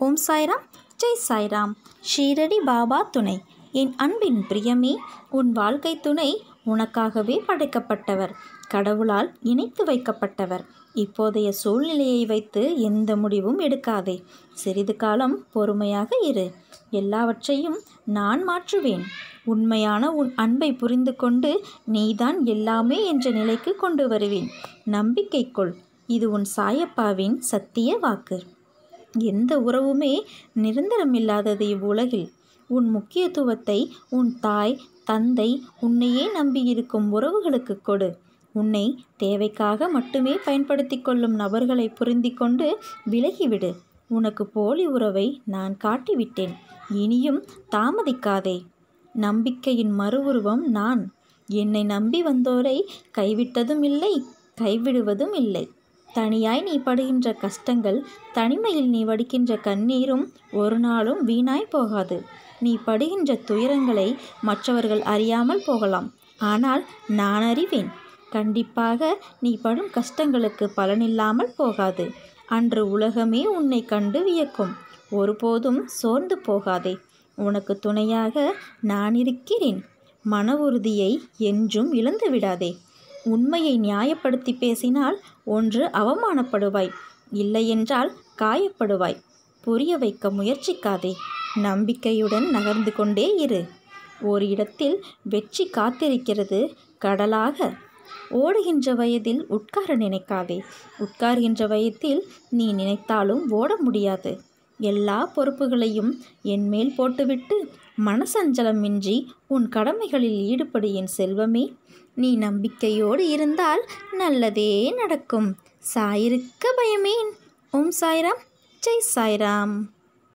ஓம் சாய்ராம் ஜெய் சாய்ராம் ஷீரடி பாபா துணை என் அன்பின் பிரியமே உன் வாழ்க்கை துணை உனக்காகவே படைக்கப்பட்டவர் கடவுளால் இணைத்து வைக்கப்பட்டவர் இப்போதைய சூழ்நிலையை வைத்து எந்த முடிவும் எடுக்காதே சிறிது காலம் பொறுமையாக இரு எல்லாவற்றையும் நான் மாற்றுவேன் உண்மையான உன் அன்பை புரிந்து கொண்டு நீதான் எல்லாமே என்ற நிலைக்கு கொண்டு வருவேன் நம்பிக்கை கொள் இது உன் சாயப்பாவின் சத்திய வாக்கு எந்த உறவுமே நிரந்தரமில்லாதது இவ்வுலகில் உன் முக்கியத்துவத்தை உன் தாய் தந்தை உன்னையே நம்பியிருக்கும் உறவுகளுக்கு கொடு உன்னை தேவைக்காக மட்டுமே பயன்படுத்தி கொள்ளும் நபர்களை புரிந்து கொண்டு விலகிவிடு உனக்கு போலி உறவை நான் காட்டிவிட்டேன் இனியும் தாமதிக்காதே நம்பிக்கையின் மறு உருவம் நான் என்னை நம்பி வந்தோரை கைவிட்டதும் இல்லை கைவிடுவதும் இல்லை தனியாய் நீ படுகின்ற கஷ்டங்கள் தனிமையில் நீ வடிக்கின்ற கண்ணீரும் ஒரு நாளும் வீணாய் போகாது நீ படுகின்ற துயரங்களை மற்றவர்கள் அறியாமல் போகலாம் ஆனால் நான் அறிவேன் கண்டிப்பாக நீ படும் கஷ்டங்களுக்கு பலனில்லாமல் போகாது அன்று உலகமே உன்னை கண்டு வியக்கும் ஒருபோதும் சோர்ந்து போகாதே உனக்கு துணையாக நான் இருக்கிறேன் மன உறுதியை என்றும் இழந்து விடாதே உண்மையை நியாயப்படுத்தி பேசினால் ஒன்று அவமானப்படுவாய் இல்லையென்றால் காயப்படுவாய் புரிய வைக்க முயற்சிக்காதே நம்பிக்கையுடன் நகர்ந்து கொண்டே இரு ஒரு இடத்தில் வெற்றி காத்திருக்கிறது கடலாக ஓடுகின்ற வயதில் உட்கார நினைக்காதே உட்கார்கின்ற வயதில் நீ நினைத்தாலும் ஓட முடியாது எல்லா பொறுப்புகளையும் என் மேல் போட்டுவிட்டு மனசஞ்சலமின்றி உன் கடமைகளில் ஈடுபடு என் செல்வமே நீ நம்பிக்கையோடு இருந்தால் நல்லதே நடக்கும் சாயிருக்க பயமேன் ஓம் சாய்ராம் ஜெய் சாய்ராம்